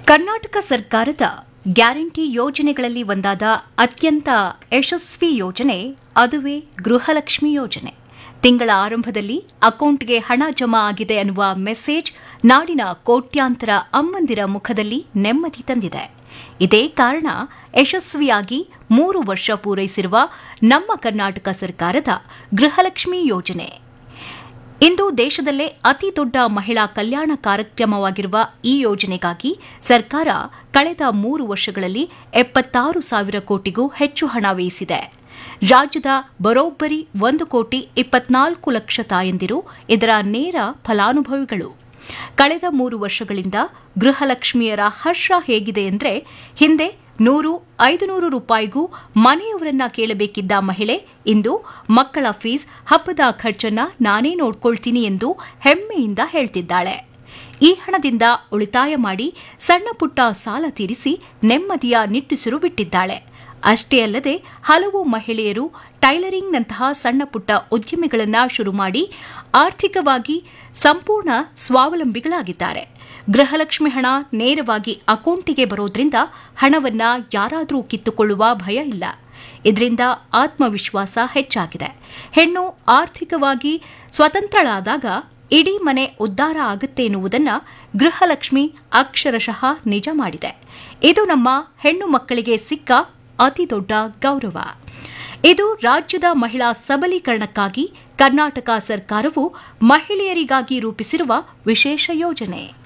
ಕರ್ನಾಟಕ ಸರ್ಕಾರದ ಗ್ಯಾರಂಟಿ ಯೋಜನೆಗಳಲ್ಲಿ ಒಂದಾದ ಅತ್ಯಂತ ಯಶಸ್ವಿ ಯೋಜನೆ ಅದುವೇ ಗೃಹಲಕ್ಷ್ಮಿ ಯೋಜನೆ ತಿಂಗಳ ಆರಂಭದಲ್ಲಿ ಅಕೌಂಟ್ಗೆ ಹಣ ಜಮಾ ಆಗಿದೆ ಅನ್ನುವ ಮೆಸೇಜ್ ನಾಡಿನ ಕೋಟ್ಯಾಂತರ ಅಮ್ಮಂದಿರ ಮುಖದಲ್ಲಿ ನೆಮ್ಮದಿ ತಂದಿದೆ ಇದೇ ಕಾರಣ ಯಶಸ್ವಿಯಾಗಿ ಮೂರು ವರ್ಷ ಪೂರೈಸಿರುವ ನಮ್ಮ ಕರ್ನಾಟಕ ಸರ್ಕಾರದ ಗೃಹಲಕ್ಷ್ಮಿ ಯೋಜನೆ ಇಂದು ದೇಶದಲ್ಲೇ ಅತಿ ದೊಡ್ಡ ಮಹಿಳಾ ಕಲ್ಯಾಣ ಕಾರ್ಯಕ್ರಮವಾಗಿರುವ ಈ ಯೋಜನೆಗಾಗಿ ಸರ್ಕಾರ ಕಳೆದ ಮೂರು ವರ್ಷಗಳಲ್ಲಿ ಎಪ್ಪತ್ತಾರು ಸಾವಿರ ಕೋಟಿಗೂ ಹೆಚ್ಚು ಹಣ ವ್ಯಯಿಸಿದೆ ರಾಜ್ಯದ ಬರೋಬ್ಬರಿ ಒಂದು ಕೋಟಿ ಇಪ್ಪತ್ನಾಲ್ಕು ಲಕ್ಷ ತಾಯಂದಿರು ಇದರ ನೇರ ಫಲಾನುಭವಿಗಳು ಕಳೆದ ಮೂರು ವರ್ಷಗಳಿಂದ ಗೃಹಲಕ್ಷ್ಮಿಯರ ಹರ್ಷ ಹೇಗಿದೆ ಎಂದರೆ ಹಿಂದೆ ನೂರು ಐದುನೂರು ರೂಪಾಯಿಗೂ ಮನೆಯವರನ್ನ ಕೇಳಬೇಕಿದ್ದ ಮಹಿಳೆ ಇಂದು ಮಕ್ಕಳ ಫೀಸ್ ಹಬ್ಬದ ಖರ್ಚನ್ನ ನಾನೇ ನೋಡ್ಕೊಳ್ತೀನಿ ಎಂದು ಹೆಮ್ಮೆಯಿಂದ ಹೇಳ್ತಿದ್ದಾಳೆ ಈ ಹಣದಿಂದ ಉಳಿತಾಯ ಮಾಡಿ ಸಣ್ಣ ಪುಟ್ಟ ಸಾಲ ತೀರಿಸಿ ನೆಮ್ಮದಿಯ ನಿಟ್ಟುಸಿರು ಬಿಟ್ಟಿದ್ದಾಳೆ ಅಷ್ಟೇ ಅಲ್ಲದೆ ಹಲವು ಮಹಿಳೆಯರು ಟೈಲರಿಂಗ್ನಂತಹ ಸಣ್ಣ ಪುಟ್ಟ ಉದ್ಯಮಿಗಳನ್ನ ಶುರು ಮಾಡಿ ಆರ್ಥಿಕವಾಗಿ ಸಂಪೂರ್ಣ ಸ್ವಾವಲಂಬಿಗಳಾಗಿದ್ದಾರೆ ಗೃಹಲಕ್ಷ್ಮಿ ಹಣ ನೇರವಾಗಿ ಅಕೌಂಟಿಗೆ ಬರೋದ್ರಿಂದ ಹಣವನ್ನ ಯಾರಾದರೂ ಕಿತ್ತುಕೊಳ್ಳುವ ಭಯ ಇಲ್ಲ ಇದರಿಂದ ಆತ್ಮವಿಶ್ವಾಸ ಹೆಚ್ಚಾಗಿದೆ ಹೆಣ್ಣು ಆರ್ಥಿಕವಾಗಿ ಸ್ವತಂತ್ರಳಾದಾಗ ಇಡೀ ಮನೆ ಉದ್ಧಾರ ಆಗುತ್ತೆ ಎನ್ನುವುದನ್ನ ಗೃಹಲಕ್ಷ್ಮಿ ಅಕ್ಷರಶಃ ನಿಜ ಮಾಡಿದೆ ಇದು ನಮ್ಮ ಹೆಣ್ಣು ಮಕ್ಕಳಿಗೆ ಸಿಕ್ಕ ಅತಿದೊಡ್ಡ ಗೌರವ ಇದು ರಾಜ್ಯದ ಮಹಿಳಾ ಸಬಲೀಕರಣಕ್ಕಾಗಿ ಕರ್ನಾಟಕ ಸರ್ಕಾರವು ಮಹಿಳೆಯರಿಗಾಗಿ ರೂಪಿಸಿರುವ ವಿಶೇಷ ಯೋಜನೆ